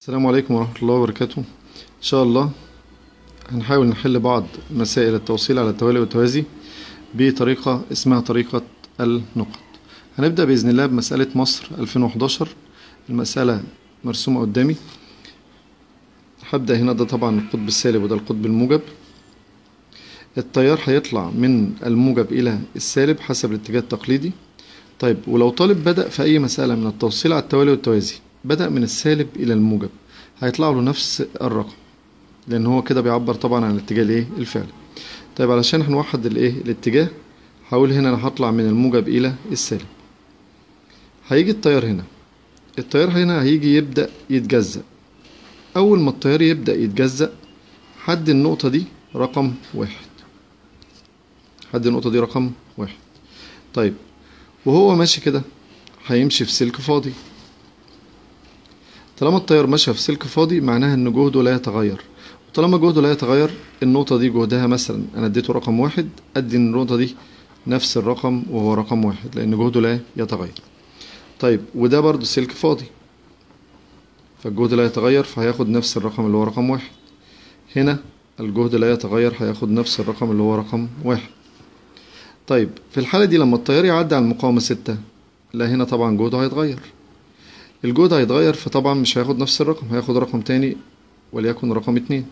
السلام عليكم ورحمة الله وبركاته إن شاء الله هنحاول نحل بعض مسائل التوصيل على التوالي والتوازي بطريقة اسمها طريقة النقط هنبدأ بإذن الله بمسألة مصر 2011 المسألة مرسومة قدامي هبدأ هنا ده طبعا القطب السالب وده القطب الموجب التيار هيطلع من الموجب إلى السالب حسب الاتجاه التقليدي طيب ولو طالب بدأ في أي مسألة من التوصيل على التوالي والتوازي بدأ من السالب إلى الموجب هيطلع له نفس الرقم لأن هو كده بيعبر طبعا عن الاتجاه الإيه الفعلي طيب علشان هنوحد الإيه الاتجاه هقول هنا أنا هطلع من الموجب إلى السالب هيجي التيار هنا التيار هنا هيجي يبدأ يتجزأ أول ما التيار يبدأ يتجزأ حد النقطة دي رقم واحد حد النقطة دي رقم واحد طيب وهو ماشي كده هيمشي في سلك فاضي طالما التيار ماشي في سلك فاضي معناها ان جهده لا يتغير وطالما جهده لا يتغير النقطة دي جهدها مثلا انا اديته رقم واحد ادي النقطة دي نفس الرقم وهو رقم واحد لان جهده لا يتغير طيب وده برضو سلك فاضي فالجهد لا يتغير فهياخد نفس الرقم اللي هو رقم واحد هنا الجهد لا يتغير هياخد نفس الرقم اللي هو رقم واحد طيب في الحالة دي لما التيار يعدي على المقاومة ستة لا هنا طبعا جهده هيتغير الجهد هيتغير فطبعا مش هياخد نفس الرقم هياخد رقم تاني وليكن رقم اتنين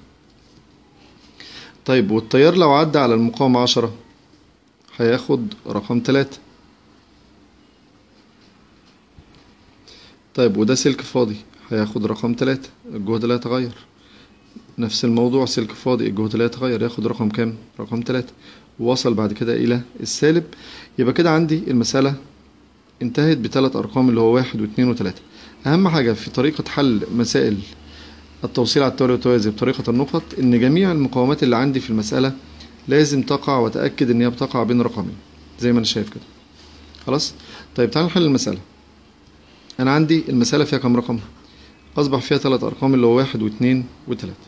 طيب والتيار لو عدى على المقاومة عشرة هياخد رقم تلاتة طيب وده سلك فاضي هياخد رقم تلاتة الجهد لا يتغير نفس الموضوع سلك فاضي الجهد لا يتغير ياخد رقم كام رقم تلاتة ووصل بعد كده إلى السالب يبقى كده عندي المسألة انتهت بثلاث أرقام اللي هو واحد واثنين وثلاثة أهم حاجة في طريقة حل مسائل التوصيل على التوالي والتوازي بطريقة النقط إن جميع المقاومات اللي عندي في المسألة لازم تقع وأتأكد إن هي بتقع بين رقمين زي ما أنا شايف كده خلاص طيب تعالى نحل المسألة أنا عندي المسألة فيها كام رقم أصبح فيها ثلاث أرقام اللي هو واحد واثنين وثلاثة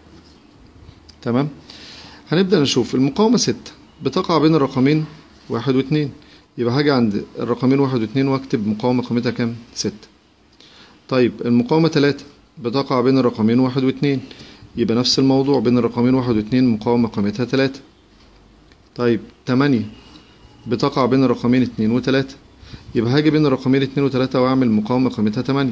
تمام هنبدأ نشوف المقاومة ستة بتقع بين الرقمين واحد واثنين يبقى هاجي عند الرقمين واحد واثنين واكتب مقاومة قيمتها كام؟ ستة طيب المقاومة تلاتة بتقع بين الرقمين واحد واثنين يبقى نفس الموضوع بين الرقمين واحد واثنين مقاومة قيمتها تلاتة طيب تمانية بتقع بين الرقمين اتنين وتلاتة يبقى هاجي بين الرقمين اتنين وتلاتة واعمل مقاومة قيمتها تمانية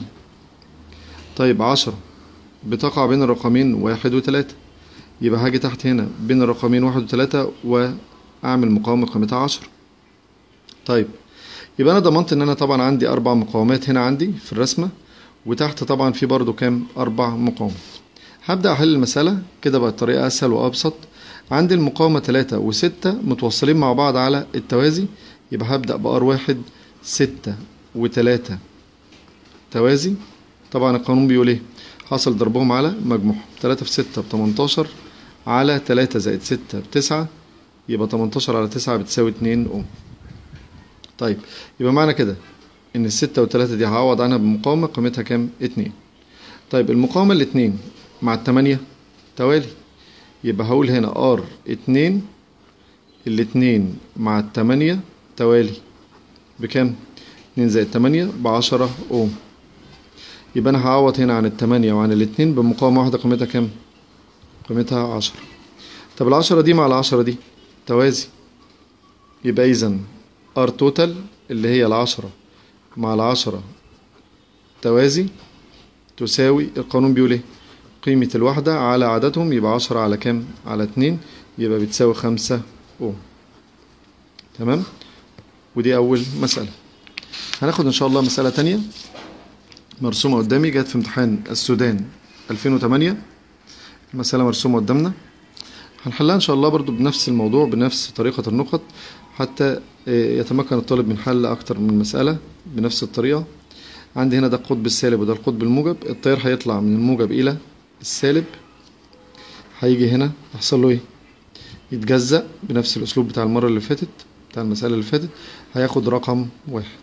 طيب عشرة بتقع بين الرقمين واحد وتلاتة يبقى هاجي تحت هنا بين الرقمين واحد وتلاتة واعمل مقاومة قيمتها عشرة طيب يبقى انا ضمنت ان انا طبعا عندي اربع مقاومات هنا عندي في الرسمه وتحت طبعا في برضو كام اربع مقاومات هبدا احل المساله كده بقت الطريقه اسهل وابسط عندي المقاومه تلاتة وستة متوصلين مع بعض على التوازي يبقى هبدا بار واحد ستة وتلاتة توازي طبعا القانون بيقول ايه حاصل ضربهم على مجموعهم تلاتة في ستة بتمنتاشر على تلاتة زائد ستة بتسعة يبقى تمنتاشر على تسعة بتساوي اتنين اوم طيب يبقى معنى كده ان الستة والتلاتة دي هعوض عنها بمقاومة قيمتها كام اتنين طيب المقاومة الاتنين مع التمانية توالي يبقى هقول هنا ار اتنين الاتنين مع التمانية توالي بكام اتنين زائد تمانية بعشرة اوم يبقى انا هعوض هنا عن التمانية وعن الاتنين بمقاومة واحدة قيمتها كام قيمتها عشرة طب العشرة دي مع العشرة دي توازي يبقى اذا ار توتال اللي هي العشرة مع العشرة توازي تساوي القانون بيقول ايه قيمة الوحدة على عددهم يبقى عشرة على كام على اتنين يبقى بتساوي خمسة اوم تمام ودي اول مسألة هناخد ان شاء الله مسألة تانية مرسومة قدامي جت في امتحان السودان 2008 المسألة مرسومة قدامنا هنحلها ان شاء الله برضو بنفس الموضوع بنفس طريقة النقط حتى يتمكن الطالب من حل أكتر من مسألة بنفس الطريقة عندي هنا ده القطب السالب وده القطب الموجب التيار هيطلع من الموجب إلى السالب هيجي هنا يحصل له إيه يتجزأ بنفس الأسلوب بتاع المرة اللي فاتت بتاع المسألة اللي فاتت هياخد رقم واحد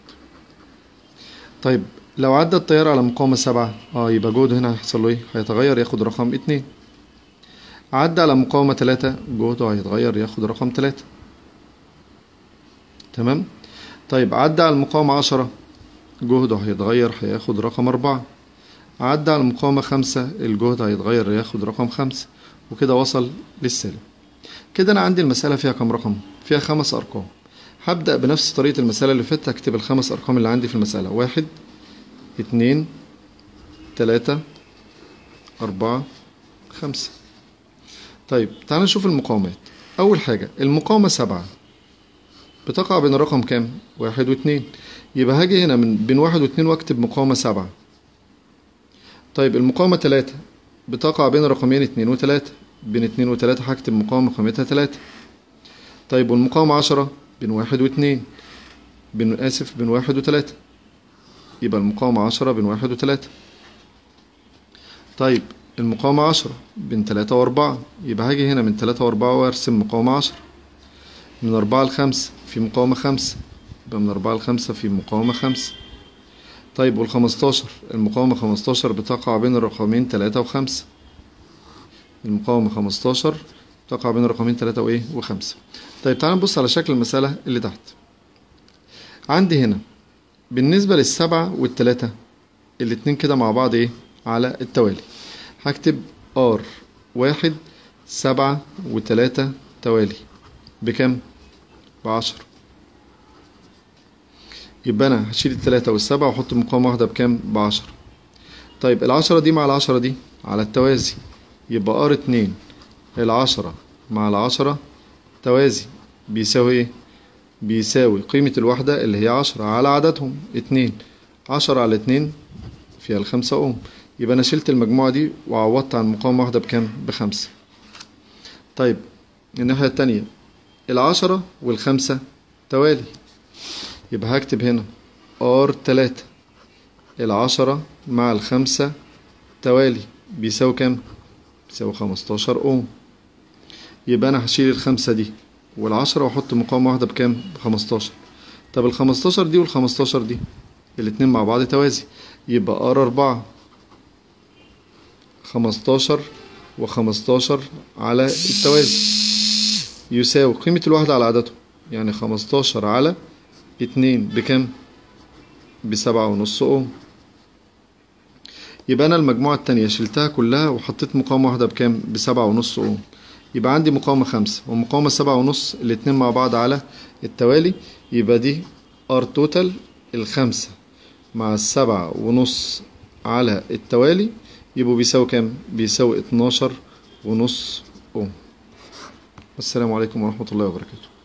طيب لو عدى التيار على مقاومة سبعة اه يبقى جهده هنا هيحصل له ايه هيتغير ياخد رقم اتنين عدى على مقاومة تلاتة جهده هيتغير ياخد رقم تلاتة تمام طيب عدى على المقاومة عشرة جهده هيتغير هياخد رقم أربعة عدى على المقاومة خمسة الجهد هيتغير ياخد رقم خمسة وكده وصل للسالب كده أنا عندي المسألة فيها كام رقم؟ فيها خمس أرقام هبدأ بنفس طريقة المسألة اللي فاتت هكتب الخمس أرقام اللي عندي في المسألة واحد اتنين تلاتة أربعة خمسة طيب تعال نشوف المقاومات أول حاجة المقاومة سبعة بتقع بين الرقم كام؟ واحد واتنين يبقى هاجي هنا من بين واحد واتنين واكتب مقاومة سبعة طيب المقاومة تلاتة بتقع بين رقمين اتنين وتلاتة بين اتنين وتلاتة هكتب مقاومة قيمتها تلاتة طيب والمقاومة عشرة بين واحد واتنين بين آسف بين واحد وتلاتة يبقى المقاومة عشرة بين واحد وتلاتة طيب المقاومة عشرة بين تلاتة وأربعة يبقى هاجي هنا من تلاتة وأربعة وأرسم مقاومة عشرة من أربعة لخمسة في مقاومة خمسة يبقى من أربعة لخمسة في مقاومة خمسة طيب والخمستاشر المقاومة خمستاشر بتقع بين الرقمين تلاتة وخمسة المقاومة خمستاشر تقع بين الرقمين تلاتة وإيه وخمسة طيب تعال نبص على شكل المسألة اللي تحت عندي هنا بالنسبة للسبعة والتلاتة الاتنين كده مع بعض إيه على التوالي هكتب ار واحد سبعة وتلاتة توالي بكم؟ بعشرة يبقى أنا هشيل التلاتة والسبعة وأحط مقاومة واحدة بكام؟ بعشرة طيب العشرة دي مع العشرة دي على التوازي يبقى ار اتنين العشرة مع العشرة توازي بيساوي ايه؟ بيساوي قيمة الوحدة اللي هي عشرة على عددهم اتنين عشرة على اتنين فيها الخمسة أوم يبقى أنا شلت المجموعة دي وعوضت عن مقاومة واحدة بكام؟ بخمسة طيب الناحية التانية العشرة والخمسة توالي يبقى هكتب هنا ار تلاتة العشرة مع الخمسة توالي بيساوي كام؟ بيساوي خمستاشر أوم يبقى أنا هشيل الخمسة دي والعشرة وأحط مقاومة واحدة بكام؟ بخمستاشر طب الخمستاشر دي والخمستاشر دي الاتنين مع بعض توازي يبقى ار أربعة خمستاشر وخمستاشر على التوازي يساوي قيمة الواحدة على عددهم يعني خمستاشر على اتنين بكام؟ بسبعة ونص أوم يبقى أنا المجموعة التانية شلتها كلها وحطيت مقاومة واحدة بكام؟ بسبعة ونص أوم يبقى عندي مقاومة خمسة ومقاومة سبعة ونص الاتنين مع بعض على التوالي يبقى دي ار توتال الخمسة مع السبعة ونص على التوالي يبقوا بيساوي كام؟ بيساوي اتناشر ونص أوم والسلام عليكم ورحمة الله وبركاته